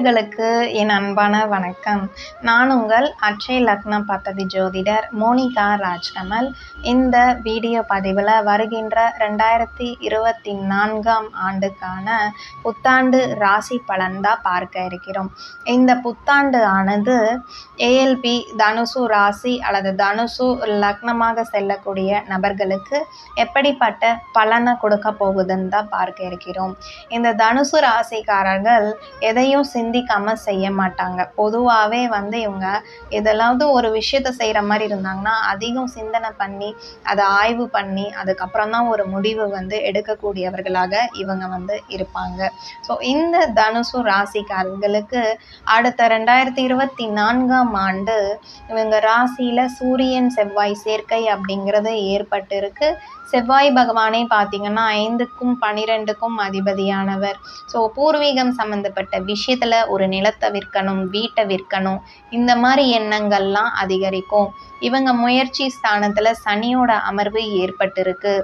நேயர்களுக்கு என் அன்பான வணக்கம் நான் உங்கள் அட்சய் லக்ன பத்ததி ஜோதிடர் மோனிகா ராஜ்கமல் இந்த வீடியோ பதிவில் வருகின்ற ரெண்டாயிரத்தி இருபத்தி நான்காம் ஆண்டுக்கான புத்தாண்டு ராசி பலன் தான் பார்க்க இருக்கிறோம் இந்த புத்தாண்டு ஆனது ஏஎல்பி தனுசு ராசி அல்லது தனுசு லக்னமாக செல்லக்கூடிய நபர்களுக்கு எப்படிப்பட்ட பலனை கொடுக்க போகுதுன்னு தான் பார்க்க இருக்கிறோம் இந்த தனுசு ராசிக்காரர்கள் எதையும் சிந்திக்காம செய்ய மாட்டாங்க பொதுவாகவே வந்து இவங்க எதெல்லாவது ஒரு விஷயத்த செய்கிற மாதிரி இருந்தாங்கன்னா அதிகம் சிந்தனை பண்ணி அதை ஆய்வு பண்ணி அதுக்கப்புறம் தான் ஒரு முடிவு வந்து எடுக்கக்கூடியவர்களாக இவங்க வந்து இருப்பாங்க ஸோ இந்த தனுசு ராசிக்காரர்களுக்கு அடுத்த ரெண்டாயிரத்தி இருபத்தி நான்காம் ஆண்டு இவங்க ராசியில் சூரியன் செவ்வாய் சேர்க்கை அப்படிங்கிறது ஏற்பட்டிருக்கு செவ்வாய் பகவானே பார்த்தீங்கன்னா ஐந்துக்கும் பனிரெண்டுக்கும் அதிபதியானவர் ஸோ பூர்வீகம் சம்மந்தப்பட்ட விஷயத்தில் ஒரு நிலத்தை விற்கணும் வீட்டை விற்கணும் இந்த மாதிரி எண்ணங்கள்லாம் அதிகரிக்கும் இவங்க முயற்சி ஸ்தானத்தில் சனியோட அமர்வு ஏற்பட்டிருக்கு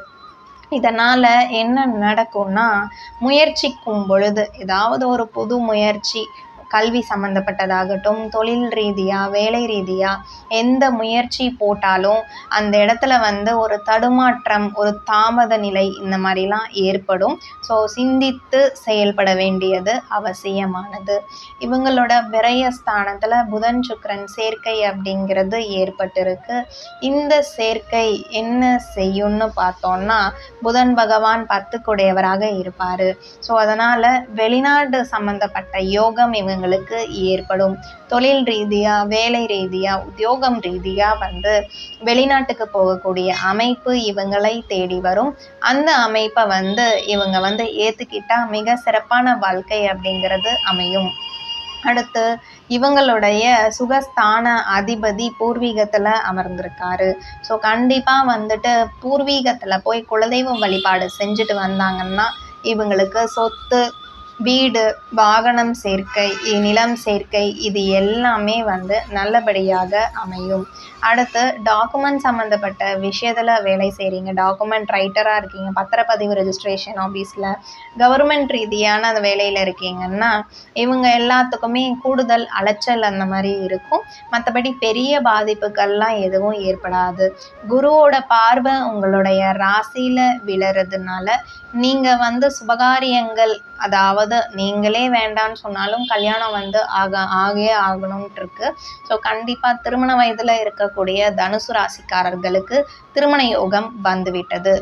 இதனால் என்ன நடக்கும்னா முயற்சிக்கும் பொழுது ஏதாவது ஒரு புது முயற்சி கல்வி சம்மந்தப்பட்டதாகட்டும் தொழில் ரீதியாக வேலை ரீதியாக எந்த முயற்சி போட்டாலும் அந்த இடத்துல வந்து ஒரு தடுமாற்றம் ஒரு தாமத நிலை இந்த மாதிரிலாம் ஏற்படும் ஸோ சிந்தித்து செயல்பட வேண்டியது அவசியமானது இவங்களோட விரயஸ்தானத்தில் புதன் சுக்கரன் சேர்க்கை அப்படிங்கிறது ஏற்பட்டிருக்கு இந்த சேர்க்கை என்ன செய்யும்னு பார்த்தோம்னா புதன் பகவான் பத்துக்குடையவராக இருப்பார் ஸோ அதனால் வெளிநாடு சம்மந்தப்பட்ட யோகம் இவங்க இவங்களுக்கு ஏற்படும் தொழில் ரீதியாக வேலை ரீதியாக உத்தியோகம் ரீதியாக வந்து வெளிநாட்டுக்கு போகக்கூடிய அமைப்பு இவங்களை தேடி வரும் அந்த அமைப்பை வந்து இவங்க வந்து ஏற்றுக்கிட்டா மிக சிறப்பான வாழ்க்கை அப்படிங்கிறது அமையும் அடுத்து இவங்களுடைய சுகஸ்தான அதிபதி பூர்வீகத்தில் அமர்ந்திருக்காரு ஸோ கண்டிப்பாக வந்துட்டு பூர்வீகத்தில் போய் குலதெய்வ வழிபாடு செஞ்சுட்டு வந்தாங்கன்னா இவங்களுக்கு சொத்து வீடு வாகனம் சேர்க்கை நிலம் சேர்க்கை இது எல்லாமே வந்து நல்லபடியாக அமையும் அடுத்து டாக்குமெண்ட் சம்மந்தப்பட்ட விஷயத்தில் வேலை செய்கிறீங்க டாக்குமெண்ட் ரைட்டராக இருக்கீங்க பத்திரப்பதிவு ரெஜிஸ்ட்ரேஷன் ஆஃபீஸில் கவர்மெண்ட் ரீதியான அந்த வேலையில் இருக்கீங்கன்னா இவங்க எல்லாத்துக்குமே கூடுதல் அலைச்சல் அந்த மாதிரி இருக்கும் மற்றபடி பெரிய பாதிப்புகள்லாம் எதுவும் ஏற்படாது குருவோட பார்வை உங்களுடைய ராசியில் விழறதுனால நீங்கள் வந்து சுபகாரியங்கள் அதாவது நீங்களே வேண்டான்னு சொன்னாலும் கல்யாணம் வந்து ஆக ஆகே ஆகணும்ட்டு இருக்கு ஸோ கண்டிப்பாக திருமண வயதில் இருக்கக்கூடிய தனுசு ராசிக்காரர்களுக்கு திருமண யோகம் வந்துவிட்டது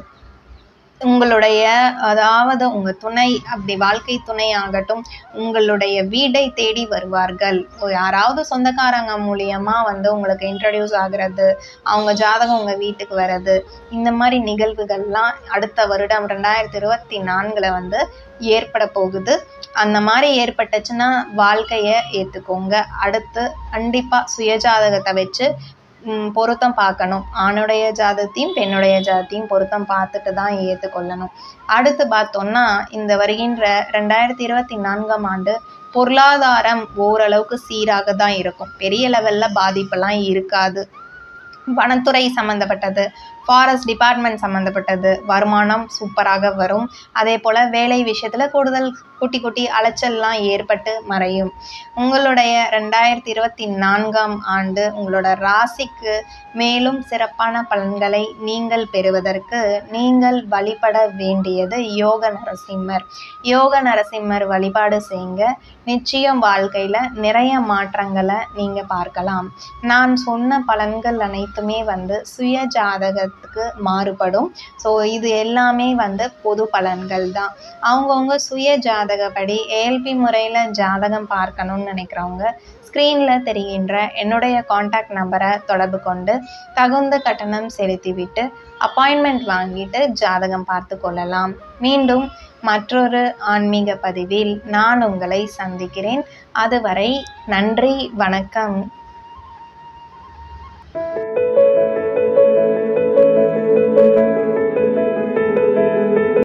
உங்களுடைய அதாவது உங்கள் துணை அப்படி வாழ்க்கை துணை ஆகட்டும் உங்களுடைய வீடை தேடி வருவார்கள் யாராவது சொந்தக்காரங்க மூலியமாக வந்து உங்களுக்கு இன்ட்ரடியூஸ் ஆகிறது அவங்க ஜாதகம் உங்கள் வீட்டுக்கு வர்றது இந்த மாதிரி நிகழ்வுகள்லாம் அடுத்த வருடம் ரெண்டாயிரத்தி இருபத்தி நான்கில் வந்து ஏற்பட போகுது அந்த மாதிரி ஏற்பட்டுச்சுன்னா வாழ்க்கையை ஏற்றுக்கோங்க அடுத்து கண்டிப்பாக சுயஜாதகத்தை வச்சு பொருத்தம் பார்க்கணும் ஆணுடைய ஜாதத்தையும் பெண்ணுடைய ஜாதத்தையும் பொருத்தம் பார்த்துட்டு தான் ஏற்றுக்கொள்ளணும் அடுத்து பார்த்தோம்னா இந்த வருகின்ற ரெண்டாயிரத்தி இருபத்தி நான்காம் ஆண்டு பொருளாதாரம் ஓரளவுக்கு சீராக தான் இருக்கும் பெரிய லெவலில் பாதிப்பெல்லாம் இருக்காது வனத்துறை சம்மந்தப்பட்டது ஃபாரஸ்ட் டிபார்ட்மெண்ட் சம்மந்தப்பட்டது வருமானம் சூப்பராக வரும் அதே போல் வேலை விஷயத்தில் கூடுதல் குட்டி குட்டி அலைச்சல்லாம் ஏற்பட்டு மறையும் உங்களுடைய ரெண்டாயிரத்தி இருபத்தி நான்காம் ஆண்டு உங்களோட ராசிக்கு மேலும் சிறப்பான பலன்களை நீங்கள் பெறுவதற்கு நீங்கள் வழிபட வேண்டியது யோக நரசிம்மர் யோக நரசிம்மர் வழிபாடு செய்யுங்க நிச்சயம் வாழ்க்கையில் நிறைய மாற்றங்களை நீங்கள் பார்க்கலாம் நான் சொன்ன பலன்கள் அனைத்துமே வந்து சுய ஜாதக ஜாதகத்துக்கு மாறுபடும் ஸோ இது எல்லாமே வந்து பொது பலன்கள் தான் அவங்கவுங்க சுய ஜாதகப்படி ஏஎல்பி முறையில் ஜாதகம் பார்க்கணும்னு நினைக்கிறவங்க ஸ்க்ரீனில் தெரிகின்ற என்னுடைய காண்டாக்ட் நம்பரை தொடர்பு கொண்டு தகுந்த கட்டணம் செலுத்திவிட்டு அப்பாயின்மெண்ட் வாங்கிட்டு ஜாதகம் பார்த்து கொள்ளலாம் மீண்டும் மற்றொரு ஆன்மீக பதிவில் நான் உங்களை சந்திக்கிறேன் அதுவரை நன்றி வணக்கம்